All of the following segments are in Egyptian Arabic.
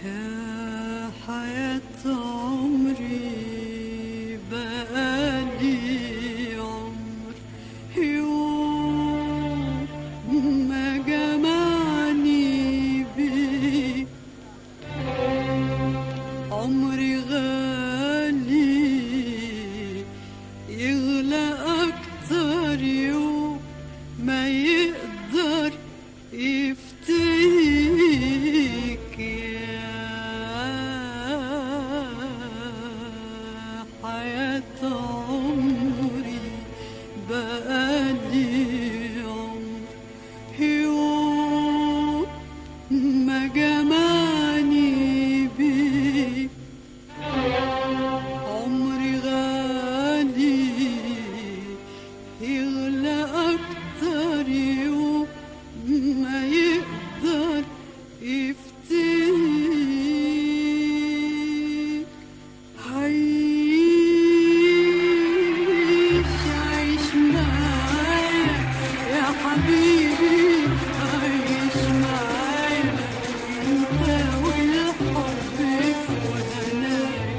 يا حياة عمري بقالي عمر يوم ما جمعني بيك عمري غالي يغلى أكتر يوم ما يقدر يفتيك يا حياة عمري بقالي عمر يوم ما جمعني بيك عمري غالي يغلى أكتر يوم ما يقدر يفتيك عيش عيش معايا يا حبيبي عيش معايا انت والحب وانا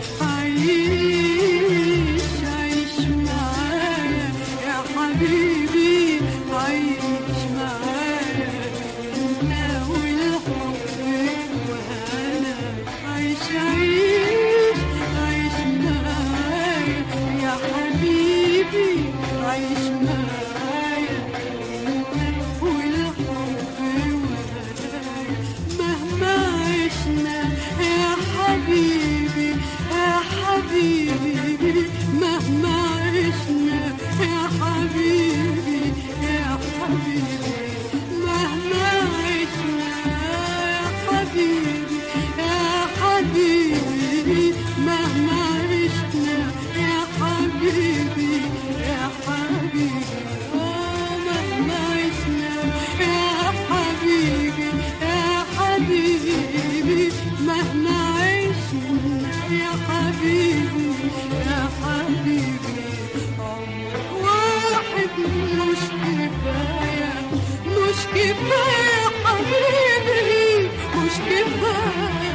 عيش عيش معايا يا حبيبي عيش معايا انت والحب وانا عيش عيش عيش معايا يا حبيبي عيش معايا انت والحب وانا مهما عشنا يا حبيبي يا حبيبي مهما عشنا يا حبيبي يا حبيبي مهما عشنا يا حبيبي يا حبيبي مهما عشنا يا حبيبي يا حبيبي آه مهما عشنا يا حبيبي يا حبيبي مهما عشنا يا حبيبي يا حبيبي عمر واحد مش كفاية مش كفاية حبيبي مش كفاية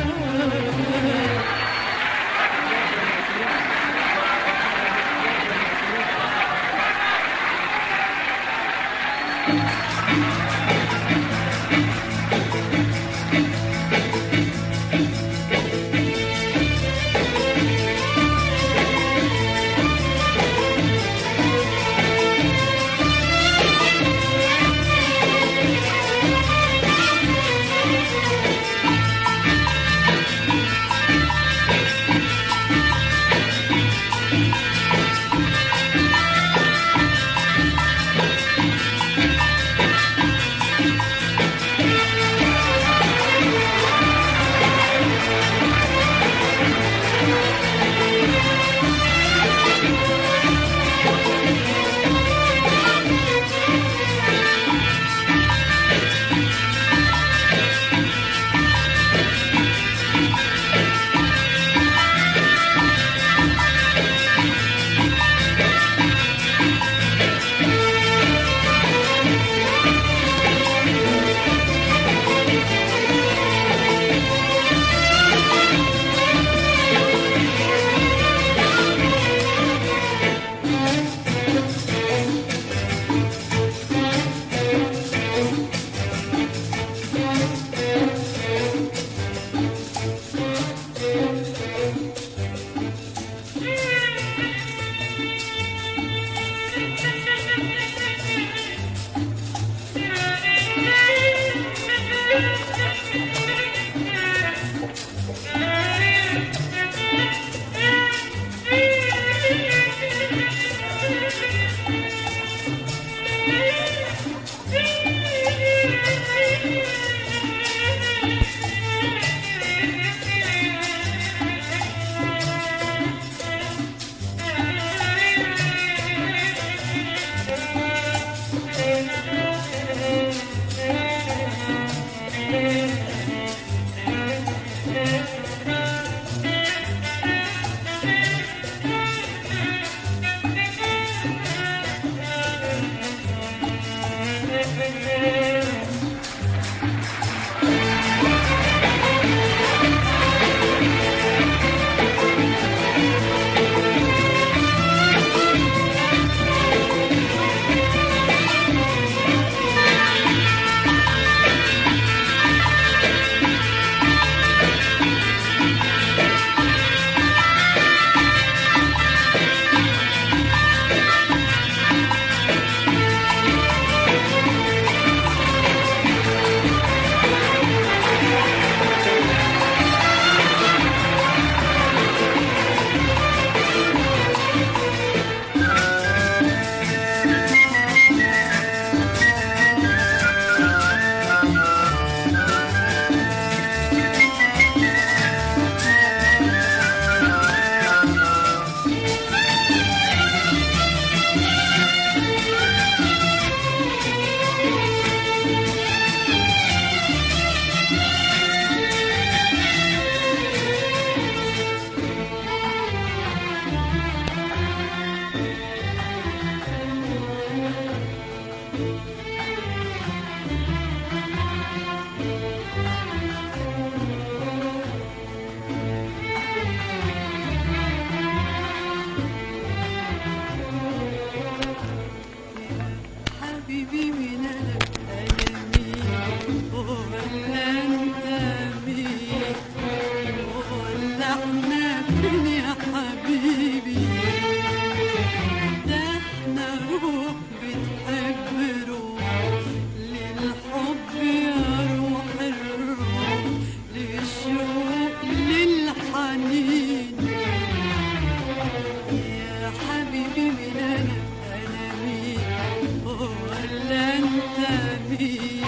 مين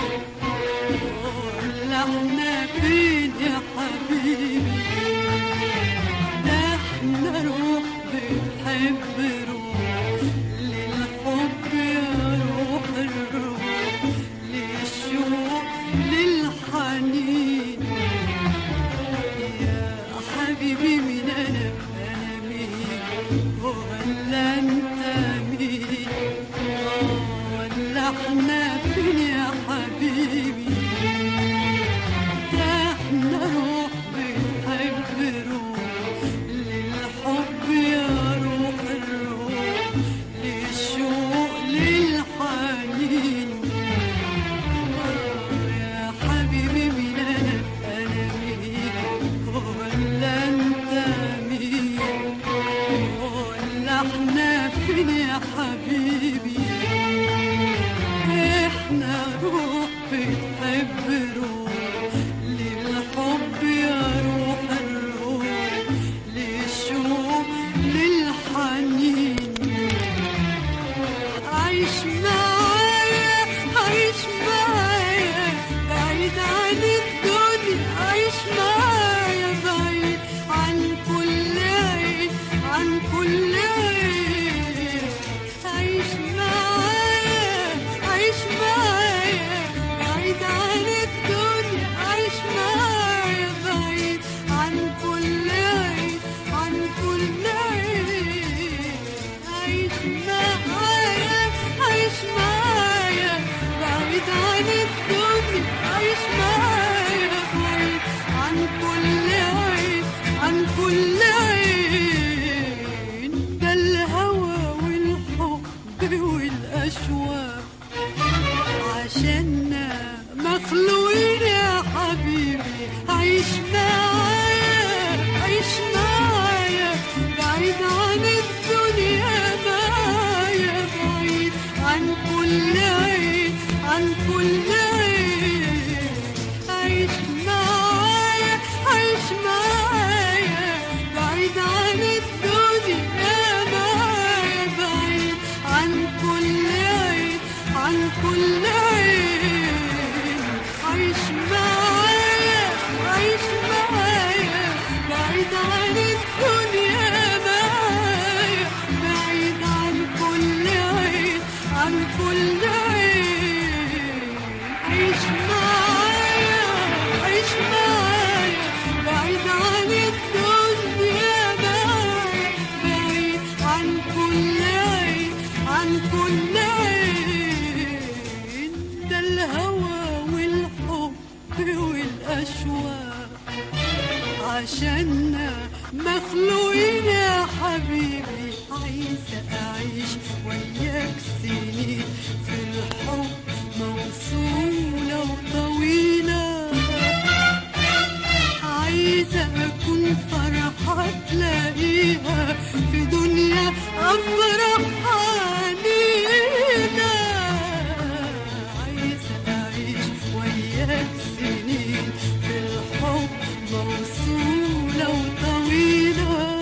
ولا احنا فين يا حبيبي ده احنا روح بتحب روح للحب يا روح الروح للشوق للحنين يا حبيبي مين انا انا مين ولا انت مين آه، ولا احنا فين يا حبيبي ده احنا روح بتحب روح للحب يا روح الروح للشوق للحنين يا حبيبي مين انا انا مين ولا انت مين ولا احنا فين يا حبيبي احنا روح بتحب روح للحب يا روح الروح للشوق للحنين عيش معايا عيش معايا بعيد عن الدنيا عيش معايا بعيد عن كل عين عن كل عين عيش معايا عيش معايا بعيد عن الدنيا عيش معايا بعيد عن كل عين عن كل عين عيش معايا عيش معايا بعيد عن الدنيا عيش معايا بعيد عن كل عين عن كل عين ده الهوى والحب والأشواق عشاننا مخلوقين يا حبيبي عيش معايا عيش معايا بعيد عن الدنيا معايا بعيد عن كل عين عن كل عين عيش معايا عيش معايا بعيد عن الدنيا معايا بعيد عن كل عين عن كل عين عيش معايا عيش معايا بعيد عن الدنيا معايا بعيد عن كل عين عن كل عين عيش معايا عيش معايا بعيد عن الدنيا معايا بعيد عن كل عين عن كل عين ده الهوى والحب والأشواق عشاننا مخلوقين يا حبيبي عايزة أعيش وياك سنين في الحب موصولة وطويلة عايزة أكون فرحة تلاقيها في دنيا أفرح عنينا عايزة أعيش وياك سنين في الحب موصولة وطويلة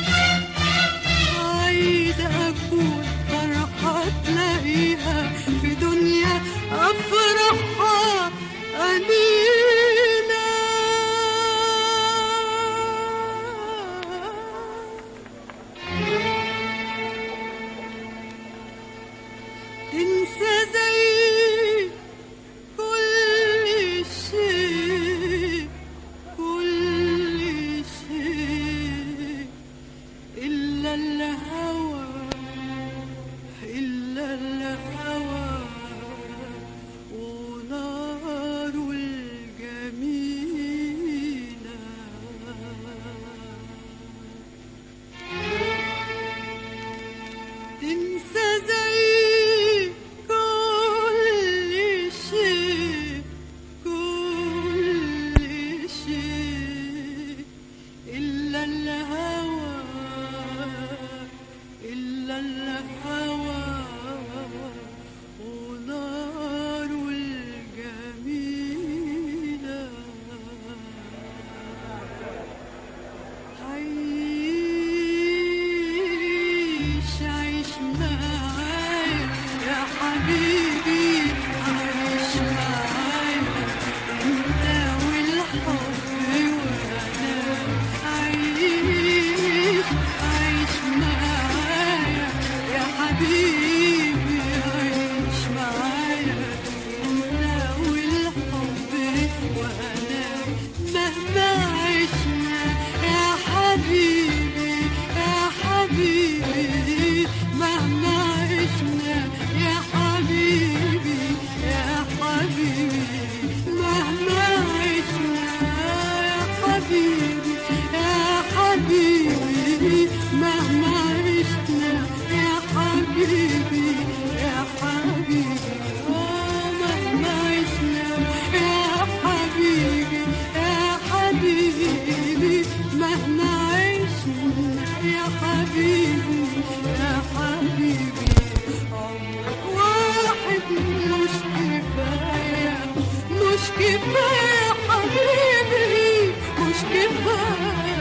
عايزة أكون فرحة تلاقيها في دنيا أفرحها أنينا مش كفاية حبيبي مش كفاية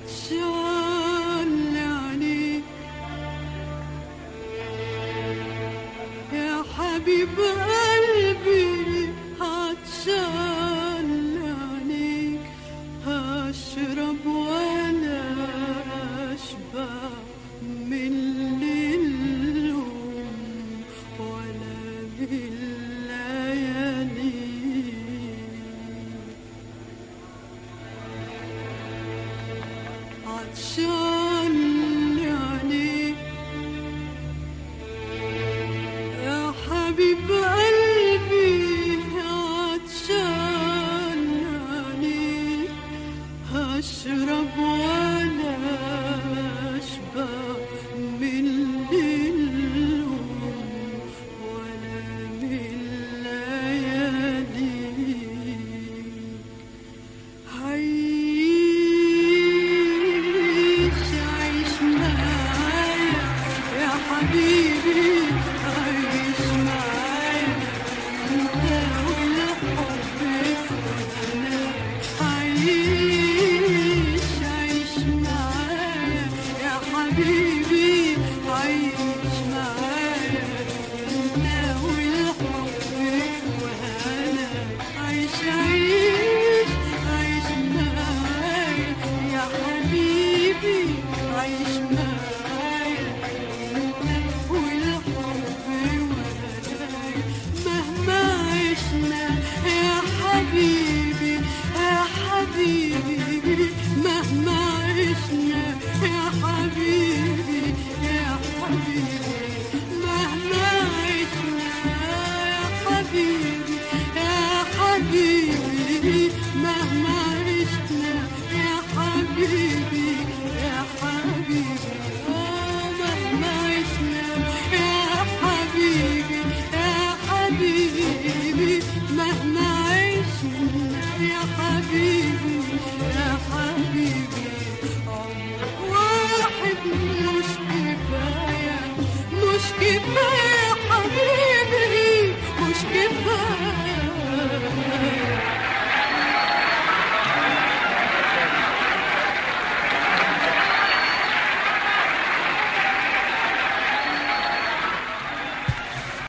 عطشان عليك يا حبيب قلبي عطشان عليك هشرب ولا اشبع من اليوم ولا بالليالي عطشان عليك يا حبيب قلبي عطشان عليك هشرب ولا اشبع من اليوم ولا من الليالي عيش عيش معايا يا حبيبي عيش معايا انت والحب وانا عيش عيش معايا يا حبيبي عيش معايا انت والحب وانا عيش عيش عيش معايا يا حبيبي عيش معايا